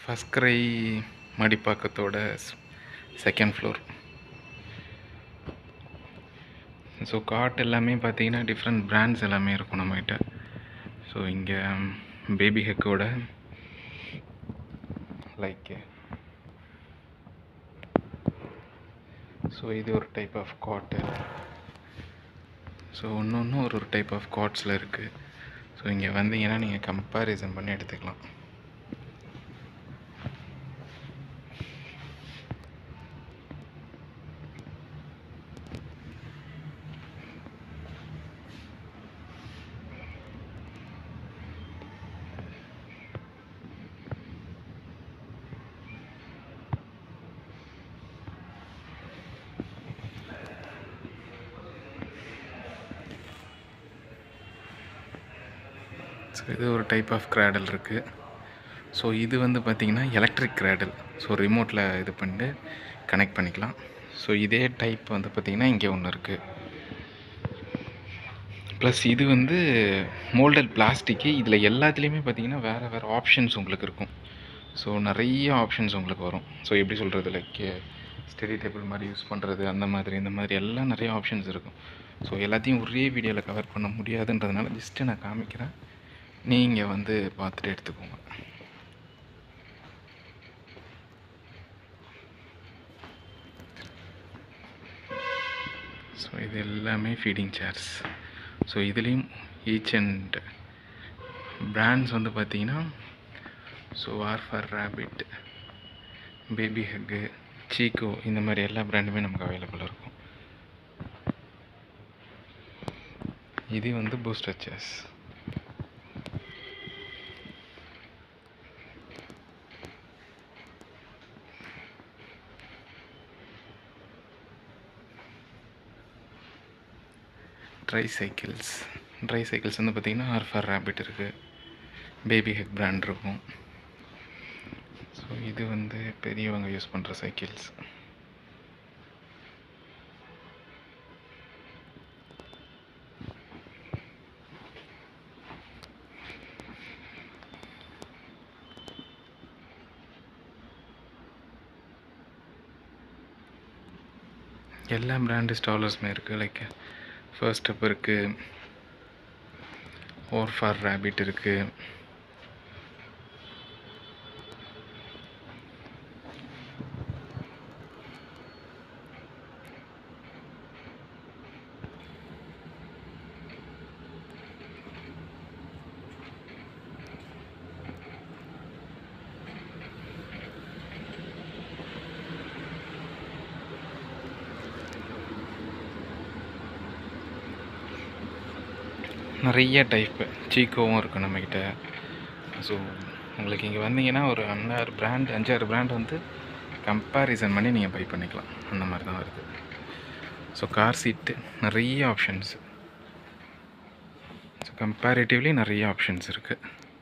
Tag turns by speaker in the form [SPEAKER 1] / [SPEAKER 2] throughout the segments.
[SPEAKER 1] first FirstCry மடிப்பாக்கத்தோட second floor so cot எல்லாமே பார்த்தீங்கன்னா டிஃப்ரெண்ட் பிராண்ட்ஸ் எல்லாமே இருக்கும் நம்மகிட்ட ஸோ இங்கே பேபி ஹெக்கோட லைக் ஸோ இது ஒரு டைப் ஆஃப் காட்டு ஸோ ஒன்று ஒன்று ஒரு ஒரு டைப் ஆஃப் காட்ஸில் இருக்குது ஸோ இங்கே வந்தீங்கன்னா நீங்கள் கம்பேரிசன் பண்ணி எடுத்துக்கலாம் ஸோ இது ஒரு டைப் ஆஃப் கிராடல் இருக்குது ஸோ இது வந்து பார்த்திங்கன்னா எலக்ட்ரிக் கிராடல் ஸோ ரிமோட்டில் இது பண்ணிட்டு கனெக்ட் பண்ணிக்கலாம் ஸோ இதே டைப் வந்து பார்த்திங்கன்னா இங்கே ஒன்று இருக்குது ப்ளஸ் இது வந்து மோல்டட் பிளாஸ்டிக்கு இதில் எல்லாத்துலேயுமே பார்த்தீங்கன்னா வேறு வேறு ஆப்ஷன்ஸ் உங்களுக்கு இருக்கும் ஸோ நிறைய ஆப்ஷன்ஸ் உங்களுக்கு வரும் ஸோ எப்படி சொல்கிறது லைக் ஸ்டடி டேபிள் மாதிரி யூஸ் பண்ணுறது அந்த மாதிரி இந்த மாதிரி எல்லாம் நிறைய ஆப்ஷன்ஸ் இருக்கும் ஸோ எல்லாத்தையும் ஒரே வீடியோவில் கவர் பண்ண முடியாதுன்றதுனால ஜஸ்ட்டு நான் காமிக்கிறேன் நீங்கள் வந்து பார்த்துட்டு எடுத்துக்கோங்க ஸோ இது எல்லாமே ஃபீடிங் சேர்ஸ் ஸோ இதுலேயும் ஈச் அண்ட் பிராண்ட்ஸ் வந்து பார்த்தீங்கன்னா so R for Rabbit Babyhug Chicco இந்த மாதிரி எல்லா பிராண்டுமே நமக்கு அவைலபிள் இருக்கும் இது வந்து booster chairs tricycles tricycles வந்து பார்த்திங்கன்னா ஆர் ஃபார் ரேபிட் இருக்குது பேபி ஹெக் பிராண்ட் இருக்கும் ஸோ இது வந்து பெரியவங்க யூஸ் பண்ணுற சைக்கிள்ஸ் எல்லா பிராண்டு ஸ்டாலர்ஸுமே இருக்குது லைக் ஃபர்ஸ்ட் ஸ்டெப் இருக்குது ஓர் ஃபார் ரேபிட் இருக்குது நிறைய டைப்பு சீக்கோவும் இருக்குது நம்மக்கிட்ட ஸோ உங்களுக்கு இங்கே வந்தீங்கன்னா ஒரு அஞ்சாறு பிராண்ட் அஞ்சாறு பிராண்ட் வந்து கம்பேரிசன் பண்ணி நீங்கள் பை பண்ணிக்கலாம் அந்த மாதிரி தான் வருது ஸோ கார் சீட்டு நிறைய ஆப்ஷன்ஸ் ஸோ கம்பேரிட்டிவ்லி நிறைய ஆப்ஷன்ஸ் இருக்குது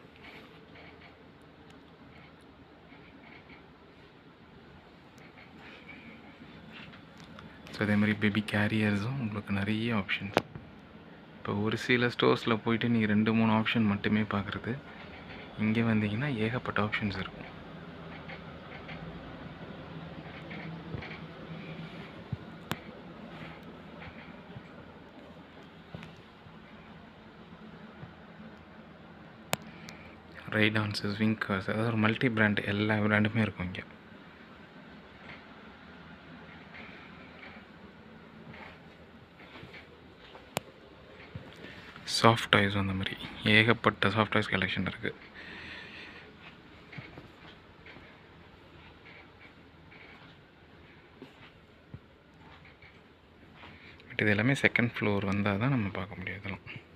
[SPEAKER 1] ஸோ அதே மாதிரி பேபி கேரியர்ஸும் உங்களுக்கு நிறைய ஆப்ஷன்ஸ் இப்போ ஒரு சில ஸ்டோர்ஸில் போயிட்டு நீங்கள் ரெண்டு மூணு ஆப்ஷன் மட்டுமே பார்க்குறது இங்கே வந்தீங்கன்னா ஏகப்பட்ட ஆப்ஷன்ஸ் இருக்கும் ரைட் ஆன்சஸ் விங்கர்ஸ் அதாவது ஒரு மல்டி பிராண்ட் எல்லா பிராண்டுமே இருக்கும் இங்கே சாஃப்ட் டாய்ஸ் அந்த மாதிரி ஏகப்பட்ட சாஃப்ட் டாய்ஸ் கலெக்ஷன் இருக்குது பட் இது எல்லாமே செகண்ட் ஃப்ளோர் வந்தால் தான் நம்ம பார்க்க முடியும் இதெல்லாம்